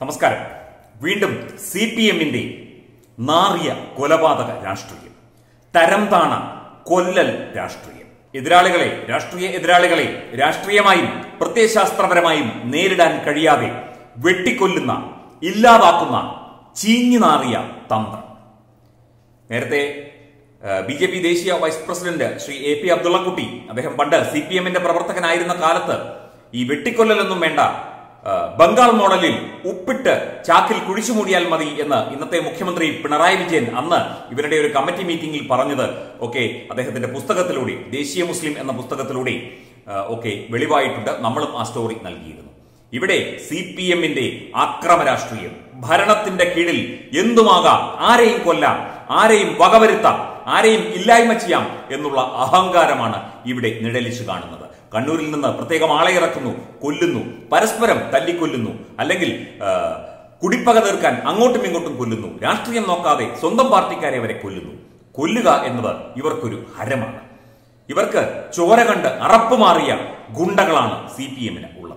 നമസ്കാരം വീണ്ടും C P എമ്മിന്റെ നാറിയ കൊലപാതക രാഷ്ട്രീയം തരം താണ കൊല്ലൽ രാഷ്ട്രീയം എതിരാളികളെ രാഷ്ട്രീയ എതിരാളികളെ രാഷ്ട്രീയമായും പ്രത്യയശാസ്ത്രപരമായും നേരിടാൻ കഴിയാതെ വെട്ടിക്കൊല്ലുന്ന ഇല്ലാതാക്കുന്ന ചീഞ്ഞു നാറിയ തന്ത്രം നേരത്തെ ബി ജെ പി ദേശീയ vice president Shri A P Abdullakutty അദ്ദേഹം പണ്ട് സി പി എമ്മിന്റെ പ്രവർത്തകനായിരുന്ന കാലത്ത് ഈ വെട്ടിക്കൊല്ലലൊന്നും വേണ്ട ആ, ബംഗാൾ മോഡലിൽ ഉപ്പിട്ട് ചാക്കിൽ കുഴിച്ചു മൂടിയാൽ മതി എന്ന് ഇന്നത്തെ മുഖ്യമന്ത്രി പിണറായി വിജയൻ അന്ന് ഇവരുടെ ഒരു കമ്മിറ്റി മീറ്റിംഗിൽ പറഞ്ഞത് ഒക്കെ അദ്ദേഹത്തിന്റെ പുസ്തകത്തിലൂടെ ദേശീയ മുസ്ലിം എന്ന പുസ്തകത്തിലൂടെ ആ, ഒക്കെ വെളിവായിട്ടുണ്ട് നമ്മളും ആ സ്റ്റോറി നൽകിയിരുന്നു ഇവിടെ സി പി എമ്മിന്റെ ആക്രമ രാഷ്ട്രീയം ഭരണത്തിന്റെ കീഴിൽ എന്തുമാകാം ആരെയും കൊല്ലാം ആരെയും വകവരുത്താം ആരെയും ഇല്ലായ്മ ചെയ്യാം എന്നുള്ള അഹങ്കാരമാണ് ഇവിടെ നിഴലിച്ചു കാണുന്നത് കണ്ണൂരിൽ നിന്ന് പ്രത്യേകം ആളെ ഇറക്കുന്നു കൊല്ലുന്നു പരസ്പരം തല്ലിക്കൊല്ലുന്നു അല്ലെങ്കിൽ ആ, കുടിപ്പക തീർക്കാൻ അങ്ങോട്ടും ഇങ്ങോട്ടും കൊല്ലുന്നു രാഷ്ട്രീയം നോക്കാതെ സ്വന്തം പാർട്ടിക്കാരെ വരെ കൊല്ലുന്നു കൊല്ലുക എന്നത് ഇവർക്കൊരു ഹരമാണ് ഇവർക്ക് ചോര കണ്ട് അറപ്പ് മാറിയ ഗുണ്ടകളാണ് സി പി എമ്മിന് ഉള്ളത്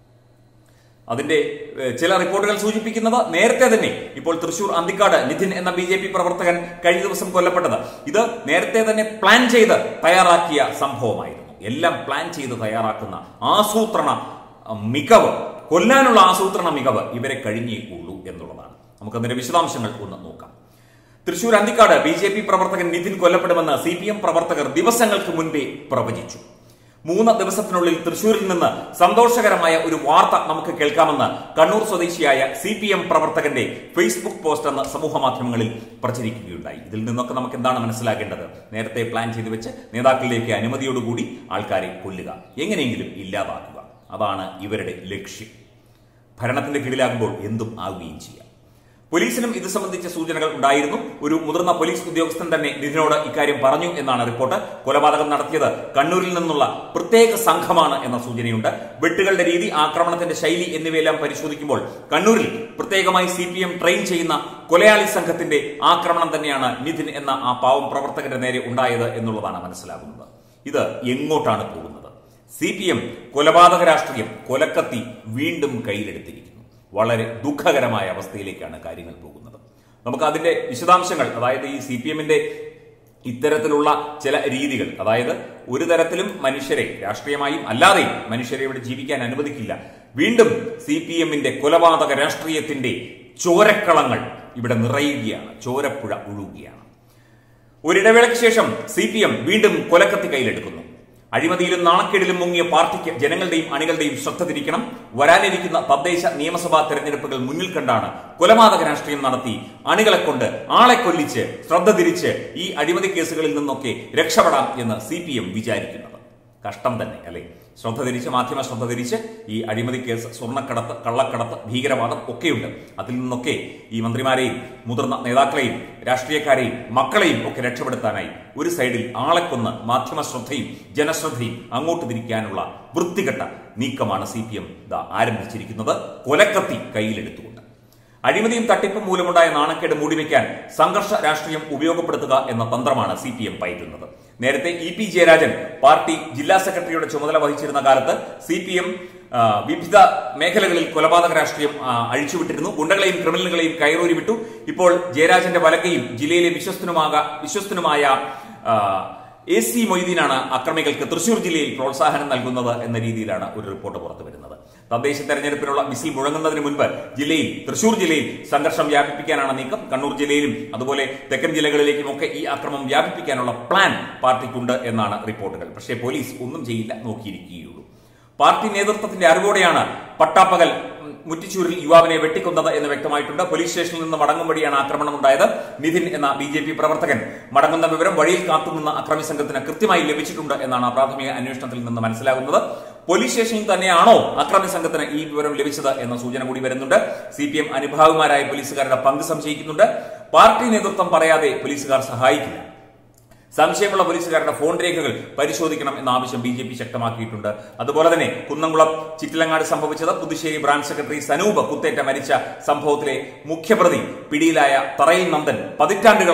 അതിന്റെ ഏഹ്, ചില റിപ്പോർട്ടുകൾ സൂചിപ്പിക്കുന്നത് നേരത്തെ തന്നെ ഇപ്പോൾ തൃശൂർ അന്തിക്കാട് നിധിൻ എന്ന ബി ജെ പി പ്രവർത്തകൻ കഴിഞ്ഞ ദിവസം കൊല്ലപ്പെട്ടത് ഇത് നേരത്തെ തന്നെ പ്ലാൻ ചെയ്ത് തയ്യാറാക്കിയ സംഭവമായിരുന്നു എല്ലാം പ്ലാൻ ചെയ്ത് തയ്യാറാക്കുന്ന ആസൂത്രണ അഹ്, മികവ് കൊല്ലാനുള്ള ആസൂത്രണ മികവ് ഇവരെ കഴിഞ്ഞേ ഉള്ളൂ എന്നുള്ളതാണ് നമുക്കതിന്റെ വിശദാംശങ്ങൾ ഒന്ന് നോക്കാം Thrissur Anthikkad B J P പ്രവർത്തകൻ നിതിൻ കൊല്ലപ്പെടുമെന്ന് സി പി എം പ്രവർത്തകർ ദിവസങ്ങൾക്ക് മുൻപേ പ്രവചിച്ചു മൂന്ന് ദിവസത്തിനുള്ളിൽ തൃശൂരിൽ നിന്ന് സന്തോഷകരമായ ഒരു വാർത്ത നമുക്ക് കേൾക്കാമെന്ന് കണ്ണൂർ സ്വദേശിയായ സി പി എം പ്രവർത്തകന്റെ ഫേസ്ബുക്ക് പോസ്റ്റ് എന്ന സമൂഹ മാധ്യമങ്ങളിൽ പ്രചരിക്കുകയുണ്ടായി ഇതിൽ നിന്നൊക്കെ നമുക്ക് എന്താണ് മനസ്സിലാക്കേണ്ടത് നേരത്തെ പ്ലാൻ ചെയ്തു വെച്ച് നേതാക്കളിലേക്ക് അനുമതിയോടുകൂടി ആൾക്കാരെ കൊല്ലുക എങ്ങനെയെങ്കിലും ഇല്ലാതാക്കുക അതാണ് ഇവരുടെ ലക്ഷ്യം ഭരണത്തിന്റെ കീഴിലാകുമ്പോൾ എന്തും ആവുകയും ചെയ്യാം പോലീസിനും ഇത് സംബന്ധിച്ച സൂചനകൾ ഉണ്ടായിരുന്നു ഒരു മുതിർന്ന പോലീസ് ഉദ്യോഗസ്ഥൻ തന്നെ നിതിനോട് ഇക്കാര്യം പറഞ്ഞു എന്നാണ് റിപ്പോർട്ട് കൊലപാതകം നടത്തിയത് കണ്ണൂരിൽ നിന്നുള്ള പ്രത്യേക സംഘമാണ് എന്ന സൂചനയുണ്ട് വെട്ടുകളുടെ രീതി ആക്രമണത്തിന്റെ ശൈലി എന്നിവയെല്ലാം പരിശോധിക്കുമ്പോൾ കണ്ണൂരിൽ പ്രത്യേകമായി സി പി എം ട്രെയിൻ ചെയ്യുന്ന കൊലയാളി സംഘത്തിന്റെ ആക്രമണം തന്നെയാണ് നിതിൻ എന്ന ആ പാവം പ്രവർത്തകന്റെ നേരെ ഉണ്ടായത് എന്നുള്ളതാണ് മനസ്സിലാകുന്നത് ഇത് എങ്ങോട്ടാണ് പോകുന്നത് സി പി എം കൊലപാതക രാഷ്ട്രീയം കൊലക്കത്തി വീണ്ടും കയ്യിലെടുത്തിരിക്കുന്നു വളരെ ദുഃഖകരമായ അവസ്ഥയിലേക്കാണ് കാര്യങ്ങൾ പോകുന്നത് നമുക്ക് അതിന്റെ വിശദാംശങ്ങൾ അതായത് ഈ സി പി എമ്മിന്റെ ഇത്തരത്തിലുള്ള ചില രീതികൾ അതായത് ഒരു തരത്തിലും മനുഷ്യരെ രാഷ്ട്രീയമായും അല്ലാതെയും മനുഷ്യരെ ഇവിടെ ജീവിക്കാൻ അനുവദിക്കില്ല വീണ്ടും സി പി എമ്മിന്റെ കൊലപാതക രാഷ്ട്രീയത്തിന്റെ ചോരക്കളങ്ങൾ ഇവിടെ നിറയുകയാണ് ചോരപ്പുഴ ഒഴുകുകയാണ് ഒരിടവേളയ്ക്ക് ശേഷം സി പി എം വീണ്ടും കൊലക്കത്തി കയ്യിലെടുക്കുന്നു അഴിമതിയിലും നാണക്കേടിലും മുങ്ങിയ പാർട്ടിക്ക് ജനങ്ങളുടെയും അണികളുടെയും ശ്രദ്ധ തിരിക്കണം വരാനിരിക്കുന്ന തദ്ദേശ നിയമസഭാ തെരഞ്ഞെടുപ്പുകൾ മുന്നിൽ കണ്ടാണ് കൊലപാതക രാഷ്ട്രീയം നടത്തി അണികളെ കൊണ്ട് ആളെ കൊല്ലിച്ച് ശ്രദ്ധ തിരിച്ച് ഈ അഴിമതി കേസുകളിൽ നിന്നൊക്കെ രക്ഷപ്പെടാം എന്ന് സി പി എം വിചാരിക്കുന്നത് കഷ്ടം തന്നെ അല്ലെ ശ്രദ്ധ തിരിച്ച് മാധ്യമ ശ്രദ്ധ തിരിച്ച് ഈ അഴിമതി കേസ് സ്വർണ്ണക്കടത്ത് കള്ളക്കടത്ത് ഭീകരവാദം ഒക്കെയുണ്ട് അതിൽ നിന്നൊക്കെ ഈ മന്ത്രിമാരെയും മുതിർന്ന നേതാക്കളെയും രാഷ്ട്രീയക്കാരെയും മക്കളെയും ഒക്കെ രക്ഷപ്പെടുത്താനായി ഒരു സൈഡിൽ ആളെ കൊന്ന് മാധ്യമ ശ്രദ്ധയും ജനശ്രദ്ധയും അങ്ങോട്ട് തിരിക്കാനുള്ള വൃത്തികെട്ട നീക്കമാണ് സി പി എം ആരംഭിച്ചിരിക്കുന്നത് കൊലക്കത്തി കയ്യിലെടുത്തുകൊണ്ട് അഴിമതിയും തട്ടിപ്പും മൂലമുണ്ടായ നാണക്കേട് മൂടിവെക്കാൻ സംഘർഷ രാഷ്ട്രീയം ഉപയോഗപ്പെടുത്തുക എന്ന തന്ത്രമാണ് സി പി എം പയറ്റുന്നത് നേരത്തെ ഇ പി ജയരാജൻ പാർട്ടി ജില്ലാ സെക്രട്ടറിയുടെ ചുമതല വഹിച്ചിരുന്ന കാലത്ത് സി പി എം വിവിധ മേഖലകളിൽ കൊലപാതക രാഷ്ട്രീയം ആ, അഴിച്ചുവിട്ടിരുന്നു ഗുണ്ടകളെയും ക്രിമിനലുകളെയും കയറൂരി വിട്ടു ഇപ്പോൾ ജയരാജന്റെ വലക്കയും ജില്ലയിലെ വിശ്വസ്തനുമാക വിശ്വസ്തനുമായ ആ, എ സി മൊയ്തീനാണ് അക്രമികൾക്ക് തൃശൂർ ജില്ലയിൽ പ്രോത്സാഹനം നൽകുന്നത് എന്ന രീതിയിലാണ് ഒരു റിപ്പോർട്ട് പുറത്തു വരുന്നത് തദ്ദേശ തെരഞ്ഞെടുപ്പിനുള്ള വിസിൽ മുഴങ്ങുന്നതിന് മുൻപ് ജില്ലയിൽ തൃശൂർ ജില്ലയിൽ സംഘർഷം വ്യാപിപ്പിക്കാനാണ് നീക്കം കണ്ണൂർ ജില്ലയിലും അതുപോലെ തെക്കൻ ജില്ലകളിലേക്കും ഒക്കെ ഈ അക്രമം വ്യാപിപ്പിക്കാനുള്ള പ്ലാൻ പാർട്ടിക്കുണ്ട് എന്നാണ് റിപ്പോർട്ടുകൾ പക്ഷേ പോലീസ് ഒന്നും ചെയ്യില്ല നോക്കിയിരിക്കുകയുള്ളൂ പാർട്ടി നേതൃത്വത്തിന്റെ അറിവോടെയാണ് പട്ടാപ്പകൽ ഉം, മുറ്റിച്ചൂരിൽ യുവാവിനെ വെട്ടിക്കൊന്നത് എന്ന് വ്യക്തമായിട്ടുണ്ട് പോലീസ് സ്റ്റേഷനിൽ നിന്ന് മടങ്ങും വഴിയാണ് ആക്രമണം ഉണ്ടായത് നിതിൻ എന്ന ബി ജെ പി പ്രവർത്തകൻ മടങ്ങുന്ന വിവരം വഴിയിൽ കാത്തുനിന്ന അക്രമി സംഘത്തിന് കൃത്യമായി ലഭിച്ചിട്ടുണ്ട് എന്നാണ് പ്രാഥമിക അന്വേഷണത്തിൽ നിന്ന് മനസ്സിലാകുന്നത് പോലീസ് സ്റ്റേഷനിൽ തന്നെയാണോ അക്രമി സംഘത്തിന് ഈ വിവരം ലഭിച്ചത് എന്ന സൂചന കൂടി വരുന്നുണ്ട് സി പി എം അനുഭാവിമാരായ പോലീസുകാരുടെ പങ്ക് സംശയിക്കുന്നുണ്ട് പാർട്ടി നേതൃത്വം പറയാതെ പോലീസുകാർ സഹായിക്കില്ല സംശയമുള്ള പോലീസുകാരുടെ ഫോൺ രേഖകൾ പരിശോധിക്കണം എന്ന ആവശ്യം ബി ജെ പി ശക്തമാക്കിയിട്ടുണ്ട് അതുപോലെ തന്നെ കുന്നംകുളം ചിറ്റിലങ്ങാട് സംഭവിച്ചത് പുതുശ്ശേരി ബ്രാഞ്ച് സെക്രട്ടറി സനൂപ് കുത്തേറ്റ മരിച്ച സംഭവത്തിലെ മുഖ്യപ്രതി പിടിയിലായ തറയിൽ നന്ദൻ പതിറ്റാണ്ടുകളായി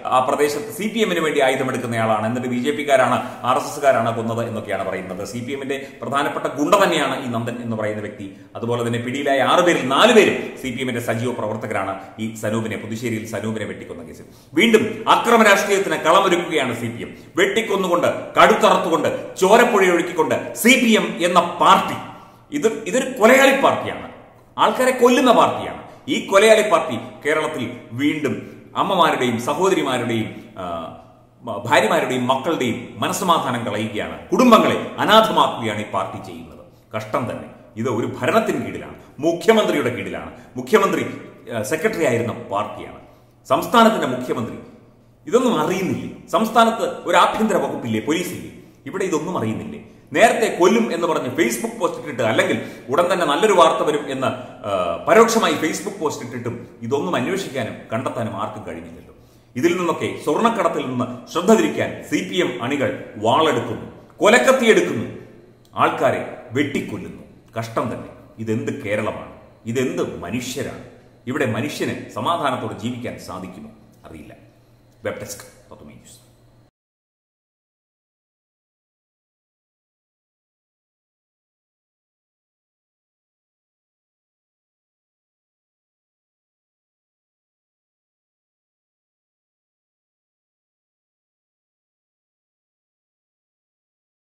ആ പ്രദേശത്ത് സി പി എമ്മിന് വേണ്ടി ആയുധമെടുക്കുന്നയാളാണ് എന്നിട്ട് ബി ജെ പിക്കാരാണ് ആർ എസ് എസ്കാരാണ് കൊന്നത് എന്നൊക്കെയാണ് പറയുന്നത് സി പി എമ്മിന്റെ പ്രധാനപ്പെട്ട ഗുണ്ട തന്നെയാണ് ഈ നന്ദൻ എന്ന് പറയുന്ന വ്യക്തി അതുപോലെ തന്നെ പിടിയിലായ ആറുപേരിൽ നാലുപേരും സി പി എമ്മിന്റെ സജീവ പ്രവർത്തകരാണ് ഈ സനൂപിനെ പുതുശ്ശേരിയിൽ സനൂപിനെ വെട്ടിക്കൊന്ന കേസിൽ വീണ്ടും അക്രമ രാഷ്ട്രീയത്തിന് കളമൊരുക്കുകയാണ് സി പി എം വെട്ടിക്കൊന്നുകൊണ്ട് കടുത്തറത്തുകൊണ്ട് ചോരപ്പുഴയൊഴുക്കിക്കൊണ്ട് സി പി എം എന്ന പാർട്ടി ഇത് ഇതൊരു കൊലയാളി പാർട്ടിയാണ് ആൾക്കാരെ കൊല്ലുന്ന പാർട്ടിയാണ് ഈ കൊലയാളി പാർട്ടി കേരളത്തിൽ വീണ്ടും അമ്മമാരുടെയും സഹോദരിമാരുടെയും ആ, മ- ഭാര്യമാരുടെയും മക്കളുടെയും മനസ്സമാധാനം കളയുകയാണ് കുടുംബങ്ങളെ അനാഥമാക്കുകയാണ് ഈ പാർട്ടി ചെയ്യുന്നത് കഷ്ടം തന്നെ ഇത് ഒരു ഭരണത്തിന് കീഴിലാണ് മുഖ്യമന്ത്രിയുടെ കീഴിലാണ് മുഖ്യമന്ത്രി ആ, സെക്രട്ടറി ആയിരുന്ന പാർട്ടിയാണ് സംസ്ഥാനത്തിന്റെ മുഖ്യമന്ത്രി ഇതൊന്നും അറിയുന്നില്ലേ സംസ്ഥാനത്ത് ഒരു ആഭ്യന്തര വകുപ്പില്ലേ പോലീസില്ലേ ഇവിടെ ഇതൊന്നും അറിയുന്നില്ലേ നേരത്തെ കൊല്ലും എന്ന് പറഞ്ഞ് ഫേസ്ബുക്ക് പോസ്റ്റ് ഇട്ടിട്ട് അല്ലെങ്കിൽ ഉടൻ തന്നെ നല്ലൊരു വാർത്ത വരും എന്ന് ആ, പരോക്ഷമായി ഫേസ്ബുക്ക് പോസ്റ്റ് ഇട്ടിട്ടും ഇതൊന്നും അന്വേഷിക്കാനും കണ്ടെത്താനും ആർക്കും കഴിഞ്ഞില്ലല്ലോ ഇതിൽ നിന്നൊക്കെ സ്വർണ്ണക്കടത്തിൽ നിന്ന് ശ്രദ്ധ തിരിക്കാൻ സി പി എം അണികൾ വാളെടുക്കുന്നു കൊലക്കത്തിയെടുക്കുന്നു ആൾക്കാരെ വെട്ടിക്കൊല്ലുന്നു കഷ്ടം തന്നെ ഇതെന്ത് കേരളമാണ് ഇതെന്ത് മനുഷ്യരാണ് ഇവിടെ മനുഷ്യന് സമാധാനത്തോടെ ജീവിക്കാൻ സാധിക്കുമോ അറിയില്ല വെബ് ഡെസ്ക് പത്തുമേ ന്യൂസ്